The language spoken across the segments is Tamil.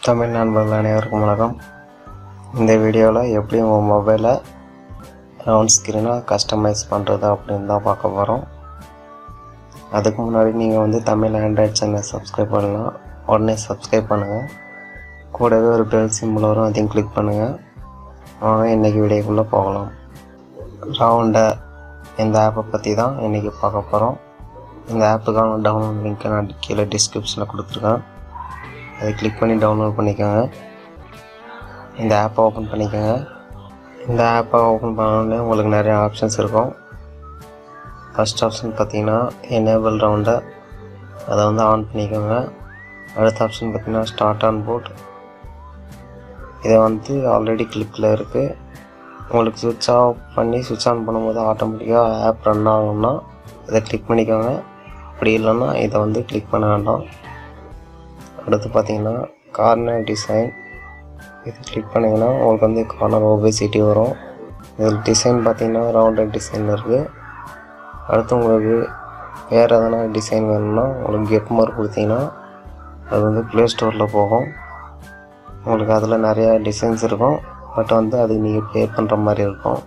தமிழ் நண்பர்கள் அனைவருக்கும் வணக்கம் இந்த வீடியோவில் எப்படி உங்கள் மொபைலை ரவுண்ட் ஸ்க்ரீனாக கஸ்டமைஸ் பண்ணுறது அப்படின்னு தான் பார்க்க போகிறோம் அதுக்கு முன்னாடி நீங்கள் வந்து தமிழ் ஆண்ட்ராய்ட் சேனல் சப்ஸ்கிரைப் பண்ணலாம் உடனே சப்ஸ்கிரைப் பண்ணுங்கள் கூடவே ஒரு பெல் சிம்பிள் வரும் அதையும் கிளிக் பண்ணுங்கள் வாங்க இன்றைக்கி வீடியோக்குள்ளே போகலாம் ரவுண்டை இந்த ஆப்பை பற்றி தான் இன்றைக்கி பார்க்க போகிறோம் இந்த ஆப்புக்கான டவுன்லோட் லிங்க்கை நான் கீழே டிஸ்கிரிப்ஷனில் கொடுத்துருக்கேன் அதை கிளிக் பண்ணி டவுன்லோட் பண்ணிக்கோங்க இந்த ஆப்பை ஓப்பன் பண்ணிக்கோங்க இந்த ஆப்பை ஓப்பன் பண்ணோடனே உங்களுக்கு நிறைய ஆப்ஷன்ஸ் இருக்கும் ஃபஸ்ட் ஆப்ஷன் பார்த்தீங்கன்னா எனேபிள் ரவுண்டை அதை வந்து ஆன் பண்ணிக்கோங்க அடுத்த ஆப்ஷன் பார்த்தீங்கன்னா ஸ்டார்ட் ஆன் போட் இதை வந்து ஆல்ரெடி கிளிக்கில் இருக்குது உங்களுக்கு சுவிட்ச் ஆஃப் பண்ணி சுவிட்ச் ஆன் பண்ணும்போது ஆட்டோமேட்டிக்காக ஆப் ரன் ஆகும்னா இதை கிளிக் பண்ணிக்கோங்க அப்படி இல்லைன்னா இதை வந்து கிளிக் பண்ண வேண்டாம் அடுத்து பார்த்தீங்கன்னா கார்னர் டிசைன் இது கிளிக் பண்ணிங்கன்னா உங்களுக்கு வந்து கார்னர் ஒபேசிட்டி வரும் இதில் டிசைன் பார்த்தீங்கன்னா ரவுண்டட் டிசைன் இருக்குது அடுத்து உங்களுக்கு வேறு எதனா டிசைன் வேணும்னா உங்களுக்கு கெட் மார்க் கொடுத்தீங்கன்னா அது வந்து ப்ளே ஸ்டோரில் போகும் உங்களுக்கு அதில் நிறையா டிசைன்ஸ் இருக்கும் பட் வந்து அது நீங்கள் பே பண்ணுற மாதிரி இருக்கும்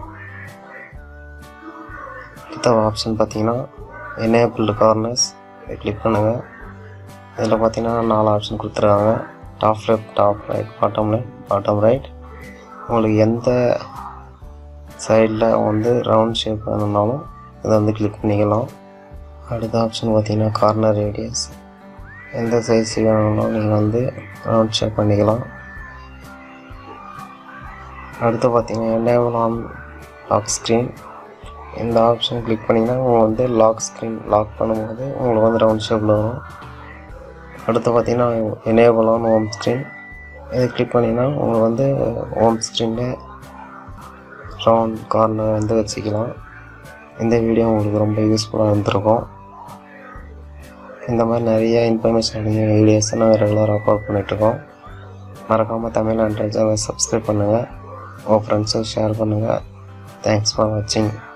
அடுத்த ஆப்ஷன் பார்த்தீங்கன்னா எனேபிள்டு கார்னர்ஸ் இதை கிளிக் பண்ணுங்கள் இதில் பார்த்தீங்கன்னா நாலு ஆப்ஷன் கொடுத்துருக்காங்க top left top right bottom left bottom right உங்களுக்கு எந்த சைடில் வந்து ரவுண்ட் ஷேப் வேணும்னாலும் இதை வந்து கிளிக் பண்ணிக்கலாம் அடுத்த ஆப்ஷன் பார்த்தீங்கன்னா கார்னர் ரேடியஸ் எந்த சைஸ் வேணும்னாலும் நீங்கள் வந்து ரவுண்ட் ஷேப் பண்ணிக்கலாம் அடுத்து பார்த்தீங்கன்னா எனேபிள் ஆன் லாக் ஸ்க்ரீன் இந்த ஆப்ஷன் கிளிக் பண்ணிங்கன்னா உங்களுக்கு வந்து லாக் ஸ்க்ரீன் லாக் பண்ணும்போது உங்களுக்கு வந்து ரவுண்ட் ஷேப்பில் வரும் அடுத்து பார்த்தீங்கன்னா எனேபிள் ஆன் ஹோம் ஸ்க்ரீன் இதை கிளிக் பண்ணிங்கன்னா உங்களுக்கு வந்து ஹோம் ஸ்க்ரீனில் ரவுண்ட் கார்னர் வந்து வச்சுக்கலாம் இந்த வீடியோ உங்களுக்கு ரொம்ப யூஸ்ஃபுல்லாக இருந்திருக்கும் இந்த மாதிரி நிறைய இன்ஃபர்மேஷன் அடங்கிய வீடியோஸை நாங்கள் ரெகுலராக அப்லோட் பண்ணிகிட்ருக்கோம் மறக்காமல் தமிழ் அண்ட் சேனல் சப்ஸ்கிரைப் பண்ணுங்கள் உங்கள் ஃப்ரெண்ட்ஸுக்கு ஷேர் பண்ணுங்கள் தேங்க்ஸ் ஃபார் வாட்சிங்